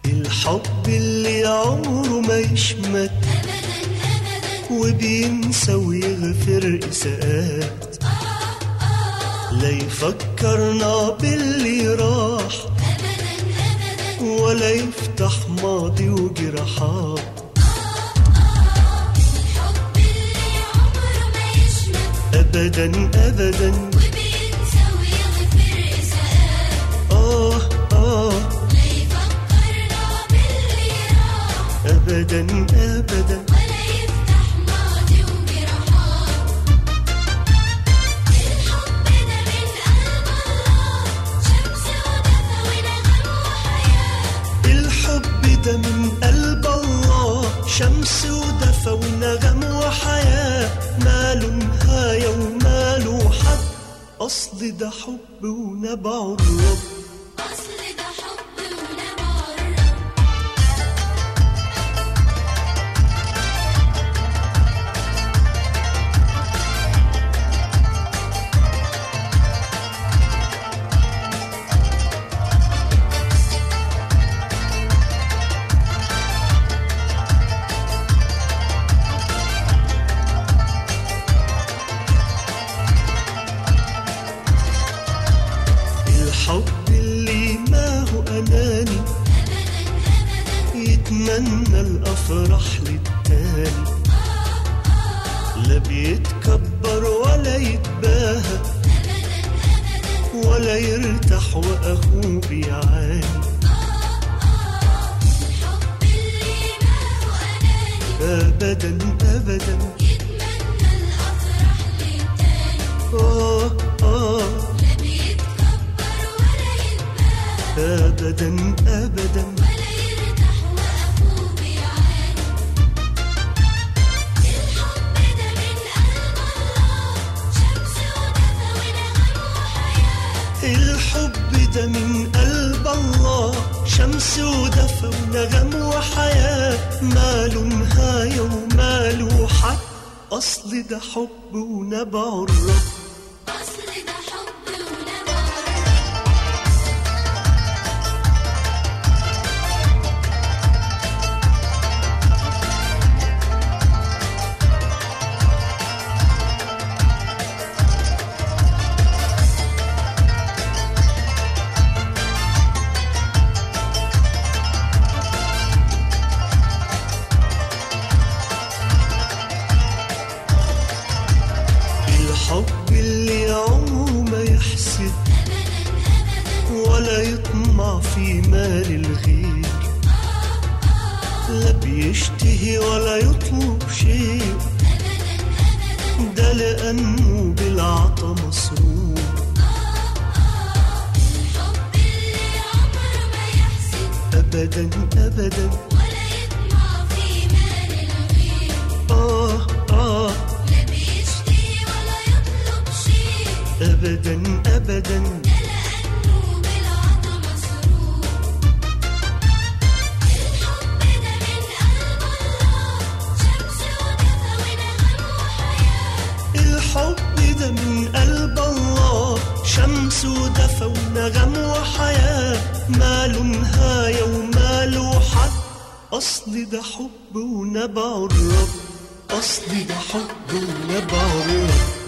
الحب اللي عمره ما يشمت وبينسى ويغفر إساءات لا يفكرنا باللي راح ولا يفتح ماضي وجراحات الحب اللي عمره ما يشمت أبدا أبدا وبينسى ويغفر إساءات آه آه لا يفكرنا باللي راح أبدا أبدا ولا يفتح ماضي وجراحات الحب ده من قلب الله شمس ودفى ونغم وحياة الحب ده من قلب الله شمس ودفى ونغم وحياة ماله نهاية وماله حد أصل ده حب ونبع الرب أصل ده حب ونبع الرب الحب اللي ما هو أناني يتمنى الأفراح للتاني لا بيتكبر ولا يتباهى ولا يرتاح وأخوه بيعاني الحب اللي ما هو أناني أبدا أبدا يتمنى الأفراح للتاني آه آه لا بيتكبر ولا يتباهى أبدا أبدا ولا يرتاح وأخوه بيعاني الحب ده من قلب الله شمس ودفى ونغم وحياة الحب ده من قلب الله شمس ودفى ونغم وحياة ماله نهاية وماله حد أصل ده حب ونبع الرب أصل ده حب ونبع الرب الحب اللي عمره ما يحسد ولا يطمع في مال الغير لا بيشتهي ولا يطلب شيء ده لأنه بالعطا مسرور الحب اللي عمره ما يحسد أبدا أبدا ولا يطمع في مال الغير آه آه لا بيشتهي ولا يطلب شيء أبدا أبدا ده لأنه بالعطا مسرور الحب ده من قلب الله شمس ودفى ونغم وحياة الحب ده من قلب الله شمس ودفى ونغم وحياة ماله نهاية وماله حد أصل ده حب ونبع الرب أصل ده حب ونبع الرب